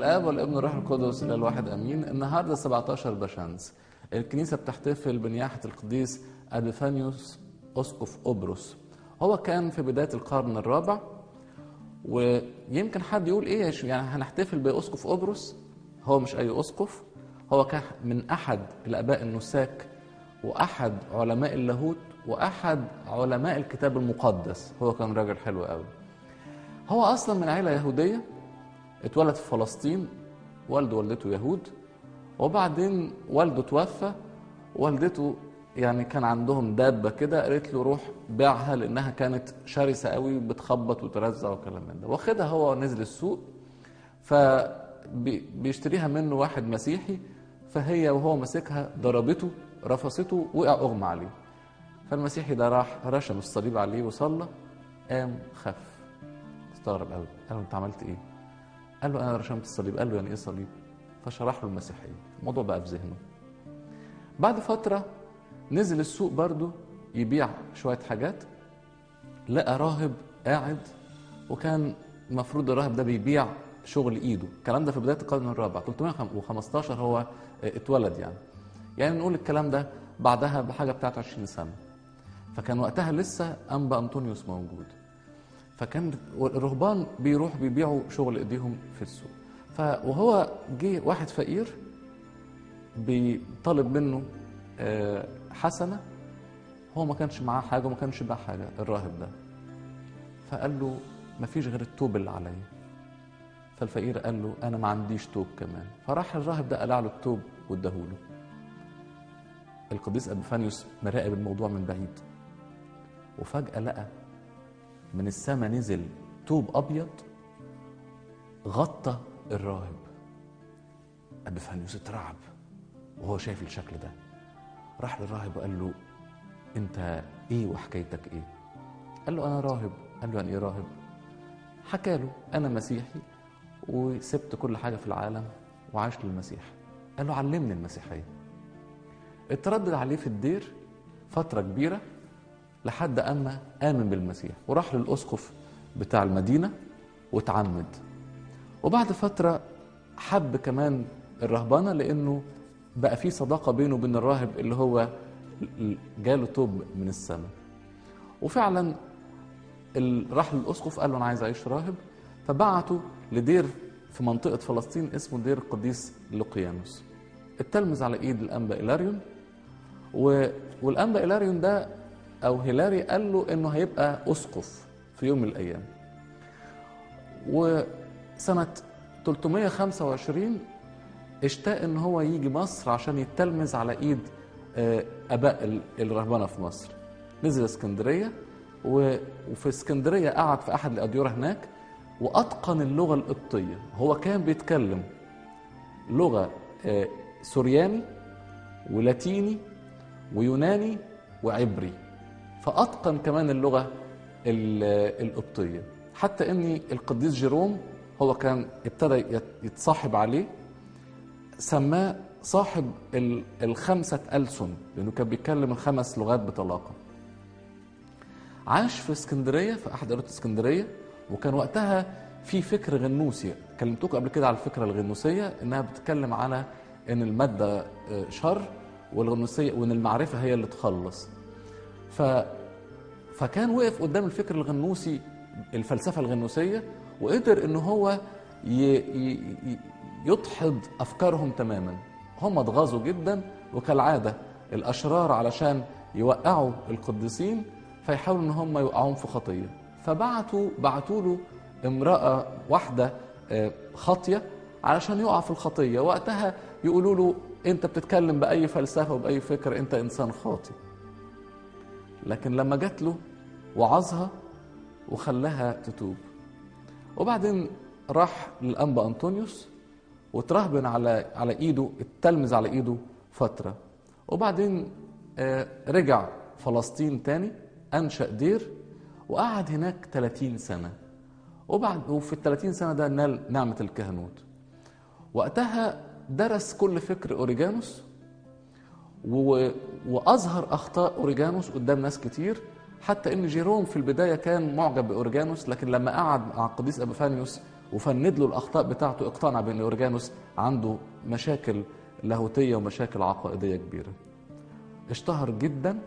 الاب والابن والروح القدس الى الواحد امين النهارده 17 بشمس الكنيسه بتحتفل بنياحه القديس ابيفانيوس اسقف قبرص هو كان في بدايه القرن الرابع ويمكن حد يقول ايه يعني هنحتفل باسقف قبرص هو مش اي اسقف هو كان من احد الاباء النساك واحد علماء اللاهوت واحد علماء الكتاب المقدس هو كان راجل حلو قوي هو اصلا من عيله يهوديه اتولد في فلسطين والده ووالدته يهود وبعدين والده توفى والدته يعني كان عندهم دابة كده قالت له روح بيعها لأنها كانت شرسة قوي بتخبط وترزع وكلام من ده واخدها هو نزل السوق فبيشتريها منه واحد مسيحي فهي وهو ماسكها ضربته رفصته وقع أغمى عليه فالمسيحي ده راح رشم الصليب عليه وصلى قام خف استغرب قوي قال له انت عملت ايه قال له انا رشمت الصليب قال له يعني ايه صليب فشرح له المسيحيه الموضوع بقى في ذهنه بعد فتره نزل السوق برضه يبيع شويه حاجات لقى راهب قاعد وكان المفروض الراهب ده بيبيع شغل ايده الكلام ده في بدايه القرن الرابع 315 هو اتولد يعني يعني نقول الكلام ده بعدها بحاجه بتاعت 20 سنه فكان وقتها لسه انبا انطونيوس موجود فكان الرهبان بيروح بيبيعوا شغل ايديهم في السوق فوهو جه واحد فقير بيطالب منه حسنه هو ما كانش معاه حاجه وما كانش باع حاجه الراهب ده فقال له ما فيش غير التوب اللي عليا فالفقير قال له انا ما عنديش توب كمان فراح الراهب ده قلع له التوب واداهوله القديس ابيفانيوس مراقب الموضوع من بعيد وفجاه لقى من السماء نزل توب ابيض غطى الراهب ابيفانيوس اترعب وهو شايف الشكل ده راح للراهب وقال له انت ايه وحكايتك ايه قال له انا راهب قال له يعني ايه راهب حكى له انا مسيحي وسبت كل حاجه في العالم وعاش للمسيح قال له علمني المسيحيه اتردد عليه في الدير فتره كبيره لحد اما امن بالمسيح وراح للاسقف بتاع المدينه واتعمد وبعد فتره حب كمان الرهبنه لانه بقى في صداقه بينه وبين الراهب اللي هو جاله توب من السماء وفعلا راح للاسقف قال له انا عايز اعيش راهب فبعته لدير في منطقه فلسطين اسمه دير القديس لوقيانوس التلمذ على ايد الانبا إلاريون و... والانبا إلاريون ده او هيلاري قال له انه هيبقى اسقف في يوم من الايام وسنه 325 اشتاق ان هو يجي مصر عشان يتلمذ على ايد اباء الرهبنه في مصر نزل اسكندريه وفي اسكندريه قعد في احد الاديره هناك واتقن اللغه القبطيه هو كان بيتكلم لغه سورياني ولاتيني ويوناني وعبري فاتقن كمان اللغه القبطيه حتى ان القديس جيروم هو كان ابتدى يتصاحب عليه سماه صاحب الخمسة ألسن لأنه كان بيتكلم الخمس لغات بطلاقة عاش في اسكندرية في أحد قرية اسكندرية وكان وقتها في فكر غنوسي كلمتكم قبل كده على الفكرة الغنوسية إنها بتتكلم على إن المادة شر والغنوسية وإن المعرفة هي اللي تخلص ف فكان وقف قدام الفكر الغنوسي الفلسفة الغنوسية وقدر إن هو ي... ي... يدحض أفكارهم تماما هم اتغاظوا جدا وكالعادة الأشرار علشان يوقعوا القديسين فيحاولوا إن هم يوقعوهم في خطية فبعتوا بعتوا له امرأة واحدة خاطية علشان يقع في الخطية وقتها يقولوا له أنت بتتكلم بأي فلسفة وبأي فكر أنت إنسان خاطي لكن لما جات له وعظها وخلاها تتوب وبعدين راح للأنبا أنطونيوس وترهبن على على ايده التلمذ على ايده فتره وبعدين رجع فلسطين تاني انشا دير وقعد هناك 30 سنه وبعد وفي ال 30 سنه ده نال نعمه الكهنوت وقتها درس كل فكر اوريجانوس و... واظهر اخطاء اوريجانوس قدام ناس كتير حتى ان جيروم في البدايه كان معجب باوريجانوس لكن لما قعد مع القديس ابيفانيوس وفند له الاخطاء بتاعته اقتنع بان اورجانوس عنده مشاكل لاهوتيه ومشاكل عقائديه كبيره اشتهر جدا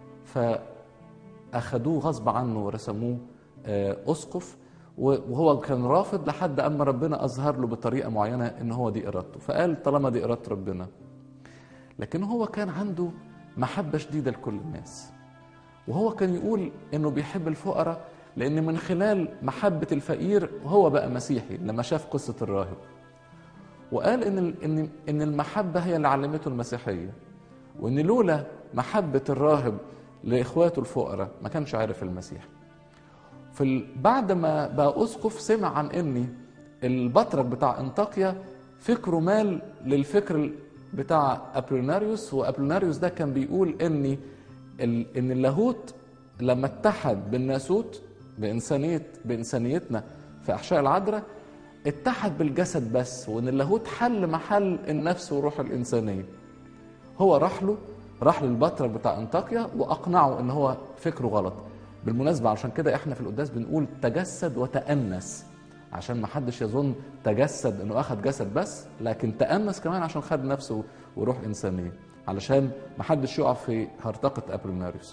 فاخدوه غصب عنه ورسموه آه، اسقف وهو كان رافض لحد اما ربنا اظهر له بطريقه معينه ان هو دي ارادته فقال طالما دي اراده ربنا لكن هو كان عنده محبه شديده لكل الناس وهو كان يقول انه بيحب الفقراء لان من خلال محبه الفقير هو بقى مسيحي لما شاف قصه الراهب وقال ان ان ان المحبه هي اللي علمته المسيحيه وان لولا محبه الراهب لاخواته الفقراء ما كانش عارف المسيح في بعد ما بقى اسقف سمع عن ان البطرك بتاع انطاكيا فكره مال للفكر بتاع ابروناريوس وابروناريوس ده كان بيقول ان ان اللاهوت لما اتحد بالناسوت بانسانيه بانسانيتنا في احشاء العذراء اتحد بالجسد بس وان اللاهوت حل محل النفس وروح الانسانيه هو راح له راح للبطرك بتاع انطاكيا واقنعه ان هو فكره غلط بالمناسبة عشان كده احنا في القداس بنقول تجسد وتأنس عشان ما حدش يظن تجسد انه اخذ جسد بس لكن تأنس كمان عشان خد نفسه وروح انسانية علشان ما حدش يقع في هرطقة ابروناريوس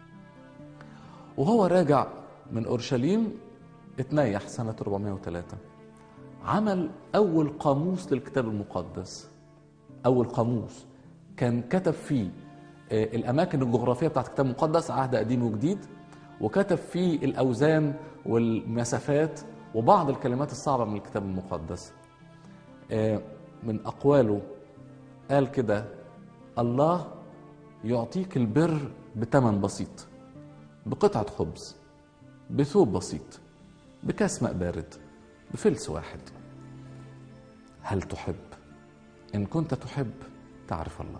وهو راجع من اورشليم اتنيح سنة 403 عمل أول قاموس للكتاب المقدس أول قاموس كان كتب فيه آه، الأماكن الجغرافية بتاعت الكتاب المقدس عهد قديم وجديد وكتب فيه الأوزان والمسافات وبعض الكلمات الصعبة من الكتاب المقدس آه، من أقواله قال كده الله يعطيك البر بتمن بسيط بقطعة خبز بثوب بسيط بكاس ماء بارد بفلس واحد هل تحب إن كنت تحب تعرف الله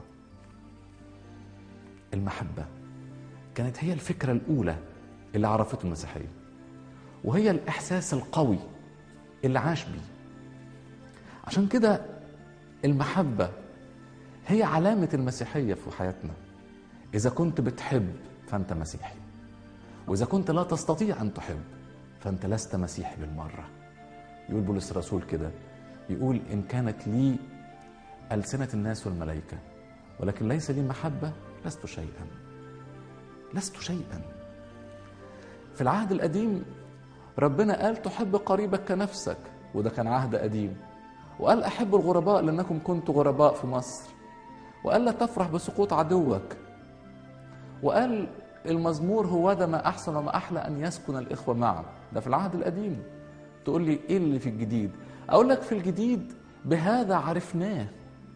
المحبة كانت هي الفكرة الأولى اللي عرفته المسيحية وهي الإحساس القوي اللي عاش بيه عشان كده المحبة هي علامة المسيحية في حياتنا إذا كنت بتحب فأنت مسيحي وإذا كنت لا تستطيع أن تحب فأنت لست مسيحي بالمرة يقول بولس الرسول كده يقول إن كانت لي ألسنة الناس والملائكة ولكن ليس لي محبة لست شيئا لست شيئا في العهد القديم ربنا قال تحب قريبك كنفسك وده كان عهد قديم وقال أحب الغرباء لأنكم كنتوا غرباء في مصر وقال لا تفرح بسقوط عدوك وقال المزمور هو ده ما أحسن وما أحلى أن يسكن الإخوة معا ده في العهد القديم تقول لي إيه اللي في الجديد أقول لك في الجديد بهذا عرفناه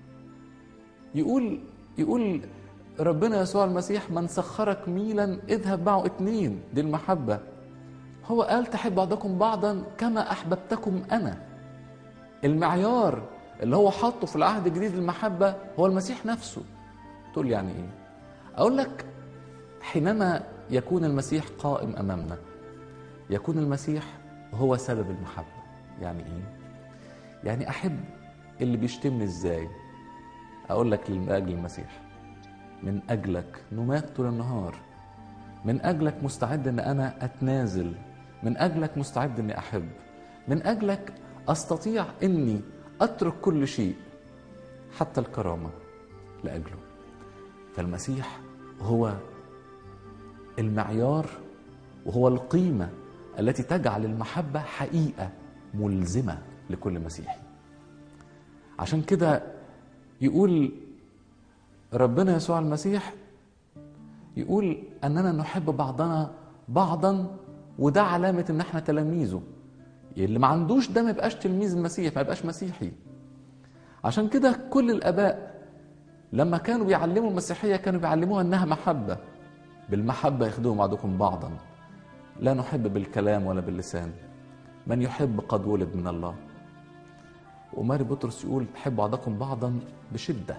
يقول يقول ربنا يسوع المسيح من سخرك ميلا اذهب معه اتنين دي المحبة هو قال تحب بعضكم بعضا كما أحببتكم أنا المعيار اللي هو حاطه في العهد الجديد المحبة هو المسيح نفسه تقول يعني إيه أقول لك حينما يكون المسيح قائم أمامنا يكون المسيح هو سبب المحبة يعني إيه يعني أحب اللي بيشتمني إزاي أقول لك لأجل المسيح من أجلك نمات طول النهار من أجلك مستعد أن أنا أتنازل من أجلك مستعد أني أحب من أجلك أستطيع أني أترك كل شيء حتى الكرامة لأجله فالمسيح هو المعيار وهو القيمة التي تجعل المحبة حقيقة ملزمة لكل مسيحي عشان كده يقول ربنا يسوع المسيح يقول اننا نحب بعضنا بعضا وده علامه ان احنا تلاميذه اللي ما عندوش ده ما يبقاش تلميذ المسيح ما يبقاش مسيحي عشان كده كل الاباء لما كانوا بيعلموا المسيحيه كانوا بيعلموها انها محبه بالمحبه يخدموا بعضكم بعضا لا نحب بالكلام ولا باللسان من يحب قد ولد من الله وماري بطرس يقول حب بعضكم بعضا بشده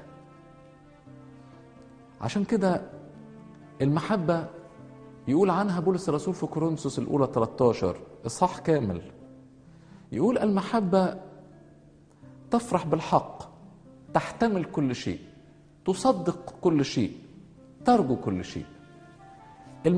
عشان كده المحبة يقول عنها بولس الرسول في كورنثوس الأولى 13 إصحاح كامل يقول المحبة تفرح بالحق تحتمل كل شيء تصدق كل شيء ترجو كل شيء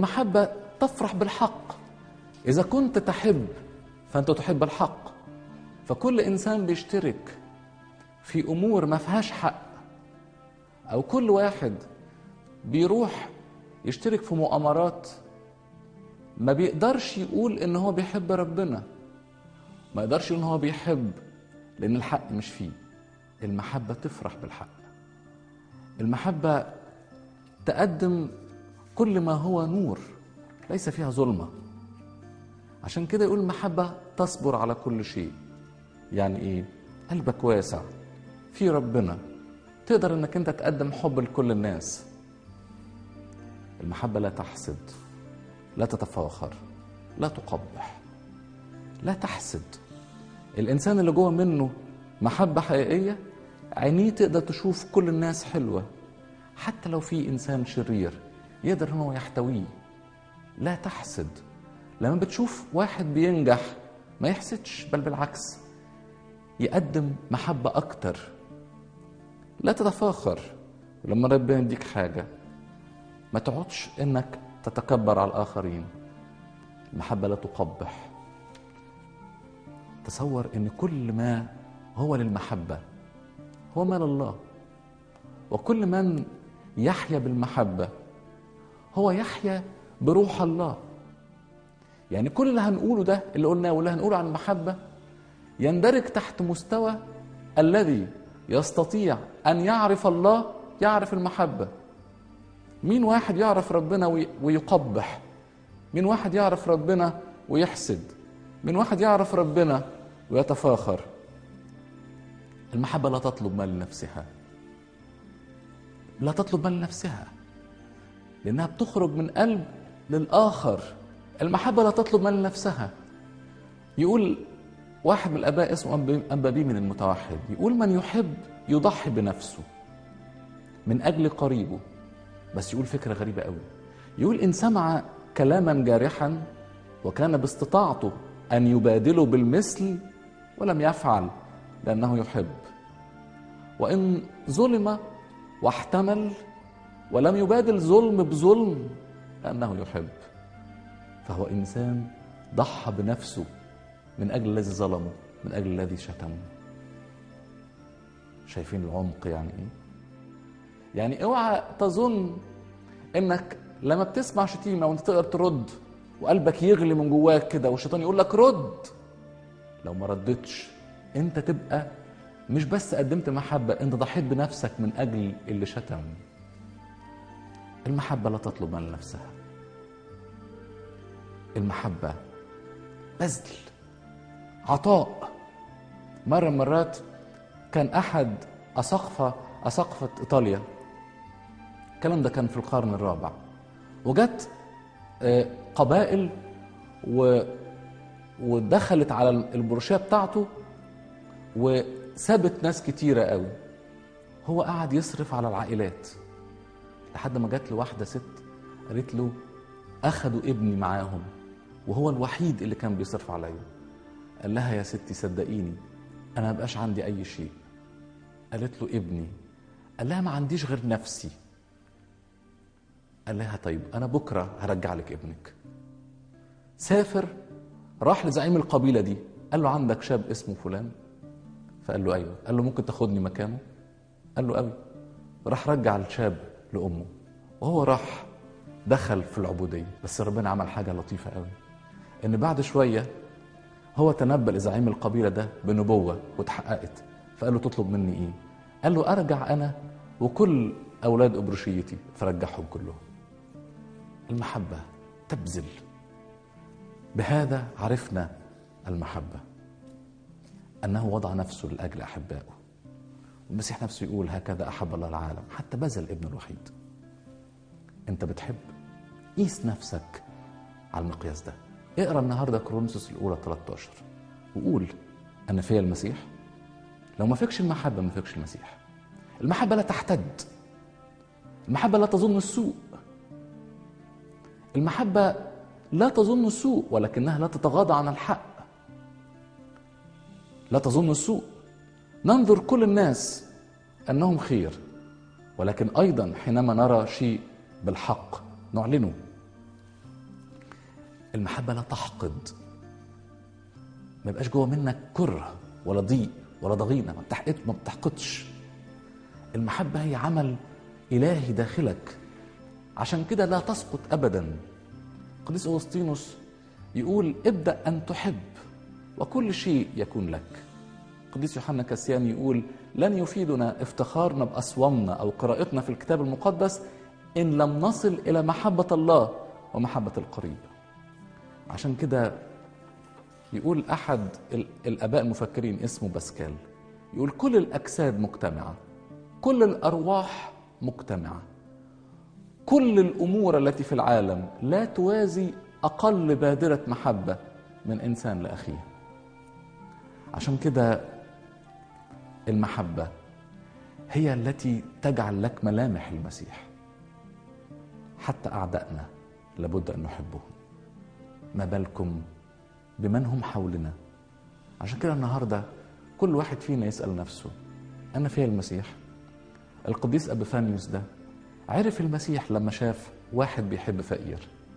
المحبة تفرح بالحق إذا كنت تحب فأنت تحب الحق فكل انسان بيشترك في امور ما فيهاش حق او كل واحد بيروح يشترك في مؤامرات ما بيقدرش يقول ان هو بيحب ربنا ما يقدرش يقول ان هو بيحب لان الحق مش فيه المحبه تفرح بالحق المحبه تقدم كل ما هو نور ليس فيها ظلمه عشان كده يقول المحبه تصبر على كل شيء يعني ايه قلبك واسع في ربنا تقدر انك انت تقدم حب لكل الناس المحبه لا تحسد لا تتفاخر لا تقبح لا تحسد الانسان اللي جوه منه محبه حقيقيه عينيه تقدر تشوف كل الناس حلوه حتى لو في انسان شرير يقدر ان هو يحتويه لا تحسد لما بتشوف واحد بينجح ما يحسدش بل بالعكس يقدم محبه اكتر لا تتفاخر لما ربنا يديك حاجه ما تقعدش انك تتكبر على الاخرين المحبه لا تقبح تصور ان كل ما هو للمحبه هو ما لله وكل من يحيا بالمحبه هو يحيا بروح الله يعني كل اللي هنقوله ده اللي قلناه واللي هنقوله عن المحبه يندرج تحت مستوى الذي يستطيع ان يعرف الله يعرف المحبه مين واحد يعرف ربنا ويقبح مين واحد يعرف ربنا ويحسد من واحد يعرف ربنا ويتفاخر المحبة لا تطلب ما لنفسها لا تطلب ما لنفسها لأنها بتخرج من قلب للآخر المحبة لا تطلب ما لنفسها يقول واحد من الآباء اسمه أنبابي من المتوحد يقول من يحب يضحي بنفسه من أجل قريبه بس يقول فكرة غريبة قوي يقول إن سمع كلاما جارحا وكان باستطاعته أن يبادله بالمثل ولم يفعل لأنه يحب وإن ظلم واحتمل ولم يبادل ظلم بظلم لأنه يحب فهو إنسان ضحى بنفسه من أجل الذي ظلمه من أجل الذي شتمه شايفين العمق يعني إيه؟ يعني اوعى تظن انك لما بتسمع شتيمه وانت تقدر ترد وقلبك يغلي من جواك كده والشيطان يقول لك رد لو ما ردتش انت تبقى مش بس قدمت محبة انت ضحيت بنفسك من اجل اللي شتم المحبة لا تطلب من نفسها المحبة بذل عطاء مرة من مرات كان أحد أساقفة أساقفة إيطاليا الكلام ده كان في القرن الرابع وجت قبائل و ودخلت على البروشيه بتاعته وسابت ناس كتيرة قوي هو قعد يصرف على العائلات لحد ما جات له واحدة ست قالت له أخدوا ابني معاهم وهو الوحيد اللي كان بيصرف عليا قال لها يا ستي صدقيني أنا مبقاش عندي أي شيء قالت له ابني قال لها ما عنديش غير نفسي قال لها طيب انا بكره هرجع لك ابنك سافر راح لزعيم القبيله دي قال له عندك شاب اسمه فلان فقال له ايوه قال له ممكن تاخدني مكانه قال له قوي راح رجع الشاب لامه وهو راح دخل في العبوديه بس ربنا عمل حاجه لطيفه قوي ان بعد شويه هو تنبأ لزعيم القبيله ده بنبوه واتحققت فقال له تطلب مني ايه قال له ارجع انا وكل اولاد ابروشيتي فرجعهم كلهم المحبة تبذل بهذا عرفنا المحبة أنه وضع نفسه لأجل أحبائه المسيح نفسه يقول هكذا أحب الله العالم حتى بذل ابن الوحيد أنت بتحب قيس نفسك على المقياس ده اقرا النهارده كرونسوس الأولى 13 وقول أنا فيا المسيح لو ما فيكش المحبة ما فيكش المسيح المحبة لا تحتد المحبة لا تظن السوء المحبة لا تظن السوء ولكنها لا تتغاضى عن الحق لا تظن السوء ننظر كل الناس أنهم خير ولكن أيضا حينما نرى شيء بالحق نعلنه المحبة لا تحقد ما يبقاش جوه منك كره ولا ضيق ولا ضغينة ما بتحقد ما بتحقدش المحبة هي عمل إلهي داخلك عشان كده لا تسقط أبدا قديس أوسطينوس يقول ابدأ أن تحب وكل شيء يكون لك قديس يوحنا كاسيان يقول لن يفيدنا افتخارنا بأصوامنا أو قراءتنا في الكتاب المقدس إن لم نصل إلى محبة الله ومحبة القريب عشان كده يقول أحد الآباء المفكرين اسمه باسكال يقول كل الأجساد مجتمعة كل الأرواح مجتمعة كل الأمور التي في العالم لا توازي أقل بادرة محبة من إنسان لأخيه عشان كده المحبة هي التي تجعل لك ملامح المسيح حتى أعدائنا لابد أن نحبهم ما بالكم بمن هم حولنا عشان كده النهاردة كل واحد فينا يسأل نفسه أنا فيها المسيح القديس أبيفانيوس ده عرف المسيح لما شاف واحد بيحب فقير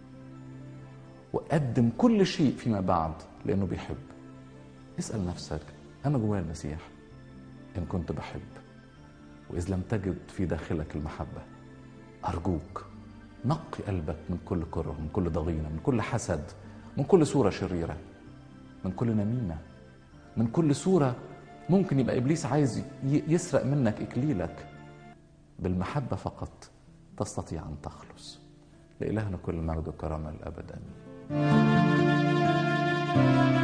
وقدم كل شيء فيما بعد لأنه بيحب اسأل نفسك أنا جوايا المسيح إن كنت بحب وإذ لم تجد في داخلك المحبة أرجوك نقي قلبك من كل كره من كل ضغينة من كل حسد من كل صورة شريرة من كل نميمة من كل صورة ممكن يبقى إبليس عايز يسرق منك إكليلك بالمحبة فقط تستطيع أن تخلص لإلهنا كل المجد والكرامة للأبد آمين